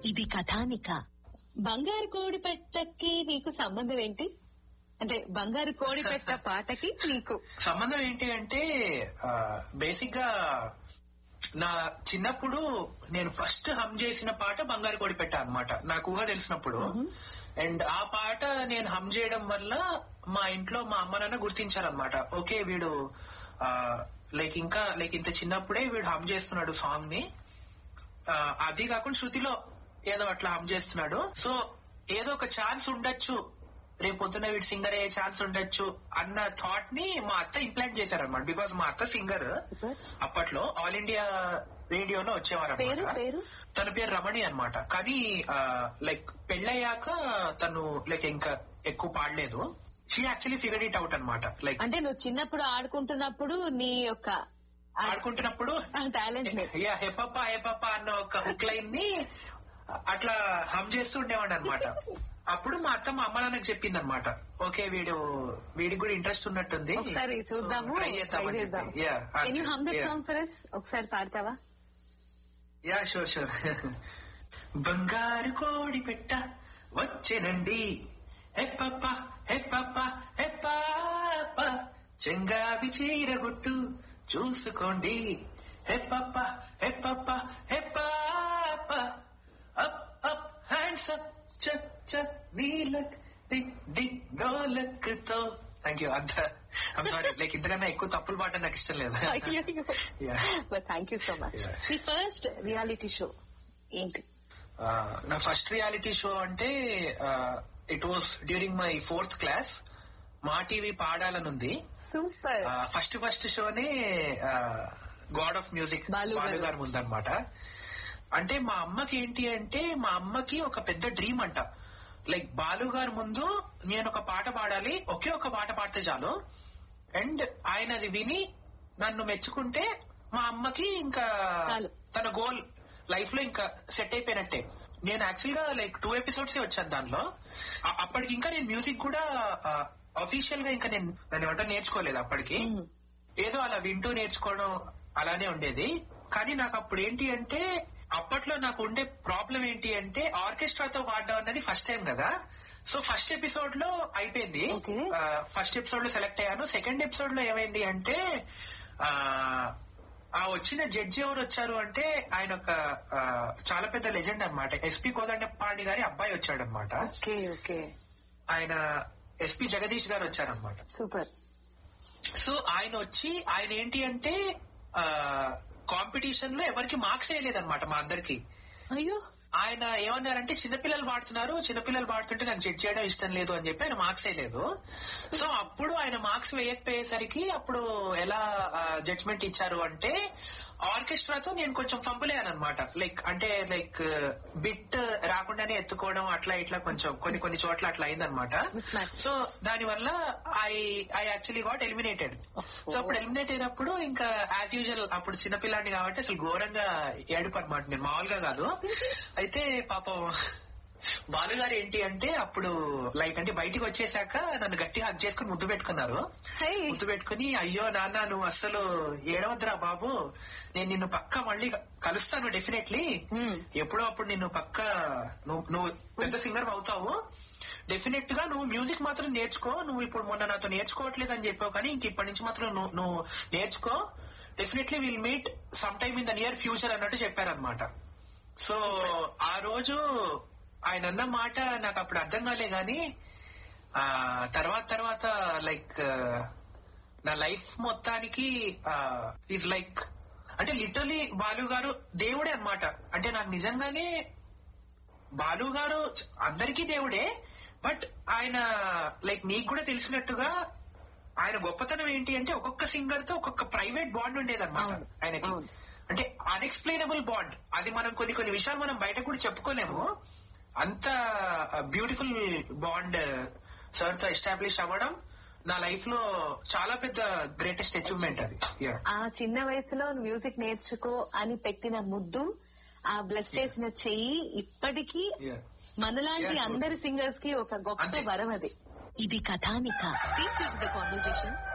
ఇది కథానిక బంగారు కోడి పెట్టకి నీకు సంబంధం ఏంటి అంటే బంగారు కోడి పెట్ట పాటకి నీకు సంబంధం ఏంటి అంటే బేసిక్ గా నా చిన్నప్పుడు నేను ఫస్ట్ హమ్ చేసిన పాట బంగారు కోడి పెట్ట అనమాట నాకు ఊహ తెలిసినప్పుడు అండ్ ఆ పాట నేను హమ్ చేయడం వల్ల మా ఇంట్లో మా అమ్మ నాన్న గుర్తించారనమాట ఓకే వీడు లైక్ ఇంకా లైక్ ఇంత చిన్నప్పుడే వీడు హమ్ చేస్తున్నాడు సాంగ్ ని ఆ, అది కాకుండా శృతిలో ఏదో అట్లా హమ్ చేస్తున్నాడు సో ఏదో ఒక ఛాన్స్ ఉండొచ్చు రేపు పొద్దున్న వీడు సింగర్ అయ్యే ఛాన్స్ ఉండొచ్చు అన్న థాట్ ని మా అత్త ఇంప్లాంట్ చేశారనమాట బికాస్ మా అత్త సింగర్ Super. అప్పట్లో ఆల్ ఇండియా రేడియోలో వచ్చేవారు పేరు పేరు తన పేరు రమణి అన్నమాట కానీ లైక్ పెళ్ళయ్యాక తను లైక్ ఇంకా ఎక్కువ పాడలేదు she actually figure it out అనమాట లైక్ అంటే నువ్వు చిన్నప్పుడు ఆడుకుంటున్నప్పుడు నీ యొక్క ఆడుకుంటున్నప్పుడు టాలెంట్ ని యా హెపప్ప హెపప్ప అన్న ఒక హుక్ లైన్ ని అట్లా హమ్ చేస్తూ ఉండేవాడు అనమాట అప్పుడు మా అత్త మా అమ్మ నాన్నకి చెప్పింది అనమాట ఓకే వీడు వీడికి కూడా ఇంట్రెస్ట్ ఉన్నట్టుంది ఒకసారి చూద్దాము ట్రై చేద్దామని చెప్పి yeah can you hum the song for us ఒకసారి పాడతావా యా షూర్ షూర్ బంగారు కోడి పెట్ట వచ్చెనండి హెప్పప్ప హెప్పప్ప హెప్పాప చెంగావి చీరగుట్టు చూసుకోండి హెప్పప్ప హెప్పప్ప హెప్పాప అప్ అప్ హ్యాండ్స్ అప్ చక్ చక్ నీలక్ డిగ్ డిగ్ డోలక్ తో థ్యాంక్ యూ అంత ఐమ్ సారీ లైక్ ఇంతకన్నా ఎక్కువ తప్పులు పాడడం నాకు ఇష్టం లేదు Yeah. Thank you so much Yeah. నీ ఫస్ట్ రియాలిటీ షో ఏంటి ఆ, నా ఫస్ట్ రియాలిటీ షో అంటే it was during my fourth class Maa TV పాడాలనుంది సూపర్ ఫస్ట్ ఫస్ట్ షోనే గాడ్ ఆఫ్ మ్యూజిక్ బాలు గారు. బాలు గారు ముందనమాట అంటే మా అమ్మకి ఏంటి అంటే మా అమ్మకి ఒక పెద్ద డ్రీమ్ అంట లైక్ బాలు గారు ముందు నేను ఒక పాట పాడాలి ఒకే ఒక పాట పాడితే చాలు అండ్ ఆయన అది విని నన్ను మెచ్చుకుంటే మా అమ్మకి ఇంకా చాలు. తన గోల్ లైఫ్ లో ఇంకా సెట్ అయిపోయినట్టే నేను యాక్చువల్ గా లైక్ టూ ఎపిసోడ్స్ వచ్చాను దానిలో అ- అప్పటికి ఇంకా నేను మ్యూజిక్ కూడా అఫీషియల్ గా ఇంకా నేను దాన్ని ఏమంటా నేర్చుకోలేదు అప్పటికి ఏదో అలా వింటూ నేర్చుకోవడం అలానే ఉండేది కానీ నాకు అప్పుడు ఏంటి అంటే అప్పట్లో నాకు ఉండే ప్రాబ్లం ఏంటి అంటే ఆర్కెస్ట్రాతో పాడడం అన్నది ఫస్ట్ టైం కదా సో ఫస్ట్ ఎపిసోడ్ లో అయిపోయింది Okay. ఫస్ట్ ఎపిసోడ్ లో సెలెక్ట్ అయ్యాను సెకండ్ ఎపిసోడ్ లో ఏమైంది అంటే ఆ, ఆ వచ్చిన జడ్జి ఎవరు వచ్చారు అంటే ఆయన ఒక ఆ, చాలా పెద్ద లెజెండ్ అన్నమాట ఎస్పి కోదండపాణి గారి అబ్బాయి వచ్చాడు అనమాట ఓకే ఓకే ఆయన ఎస్పి జగదీష్ గారు వచ్చారనమాట సూపర్ సో ఆయన వచ్చి ఆయన ఏంటి అంటే కాంపిటీషన్ లో ఎవరికి మార్క్స్ వేయలేదన్నమాట మా అందరికి అయ్యో ఆయన ఏమన్నారంటే చిన్నపిల్లలు పాడుతున్నారు చిన్నపిల్లలు పాడుతుంటే నాకు జడ్జ్ చేయడం ఇష్టం లేదు అని చెప్పి ఆయన మార్క్స్ వేయలేదు సో అప్పుడు ఆయన మార్క్స్ వేయకపోయేసరికి అప్పుడు ఎలా జడ్జ్మెంట్ ఇచ్చారు అంటే ఆర్కెస్ట్రాతో నేను కొంచెం ఫంపులేను అనమాట లైక్ అంటే లైక్ బిట్ రాకుండానే ఎత్తుకోవడం అట్లా ఇట్లా కొంచెం కొన్ని కొన్ని చోట్ల అట్లా అయిందనమాట Mismatch. సో దాని వల్ల I I actually got eliminated so అప్పుడు ఎలిమినేట్ అయినప్పుడు ఇంకా యాజ్ యూజువల్ అప్పుడు చిన్నపిల్లాడిని కాబట్టి అసలు ఘోరంగా ఏడుపు అనమాట నేను మామూలుగా కాదు అయితే పాపం బాలుగారు ఏంటి అంటే అప్పుడు లైక్ అంటే బయటికి వచ్చేసాక నన్ను గట్టి హక్ చేసుకుని ముద్దు పెట్టుకున్నారు హై ముద్దు పెట్టుకుని అయ్యో నాన్న నువ్వు అస్సలు ఏడవద్దురా బాబు నేను నిన్ను పక్క మళ్ళీ కలుస్తాను డెఫినెట్లీ Hmm. ఎప్పుడో అప్పుడు నిన్ను పక్క నువ్వు నువ్వు పెద్ద సింగర్ అవుతావు డెఫినెట్ గా నువ్వు మ్యూజిక్ మాత్రం నేర్చుకో నువ్వు ఇప్పుడు మొన్న నాతో నేర్చుకోవట్లేదు అని చెప్పావు కానీ ఇంక ఇప్పటి నుంచి మాత్రం నువ్వు నువ్వు నేర్చుకో definitely will meet some time in the near future అన్నట్టు చెప్పారనమాట సో ఆ రోజు ఆయన అన్న మాట నాకు అప్పుడు అర్థం కాలే గాని ఆ తర్వాత తర్వాత లైక్ నా లైఫ్ మొత్తానికి ఈజ్ లైక్ అంటే లిటరలీ బాలు గారు దేవుడే అన్నమాట అంటే నాకు నిజంగానే బాలు గారు చ- అందరికీ దేవుడే బట్ ఆయన లైక్ నీకు కూడా తెలిసినట్టుగా ఆయన గొప్పతనం ఏంటి అంటే ఒక్కొక్క సింగర్ తో ఒక్కొక్క ప్రైవేట్ బాండ్ ఉండేదన్నమాట అవును, ఆయనకి అవును. అంటే అన్ఎక్స్ప్లెయినబుల్ బాండ్ అది మనం కొన్ని కొన్ని విషయాలు మనం బయట కూడా చెప్పుకోలేము అంత బ్యూటిఫుల్ బాండ్ సార్ తో ఎస్టాబ్లిష్ అవ్వడం నా లైఫ్ లో చాలా పెద్ద గ్రేటెస్ట్ అచీవ్మెంట్ అది యా ఆ చిన్న వయసులో మ్యూజిక్ నేర్చుకో అని పెట్టిన ముద్దు ఆ బ్లెస్ చేసిన చెయ్యి ఇప్పటికీ Yeah. మనలాంటి Yeah, అందరి సింగర్స్ కి ఒక గొప్ప అంతే. వరం అది ఇది కథానిక స్టే టు ద కాన్వర్సేషన్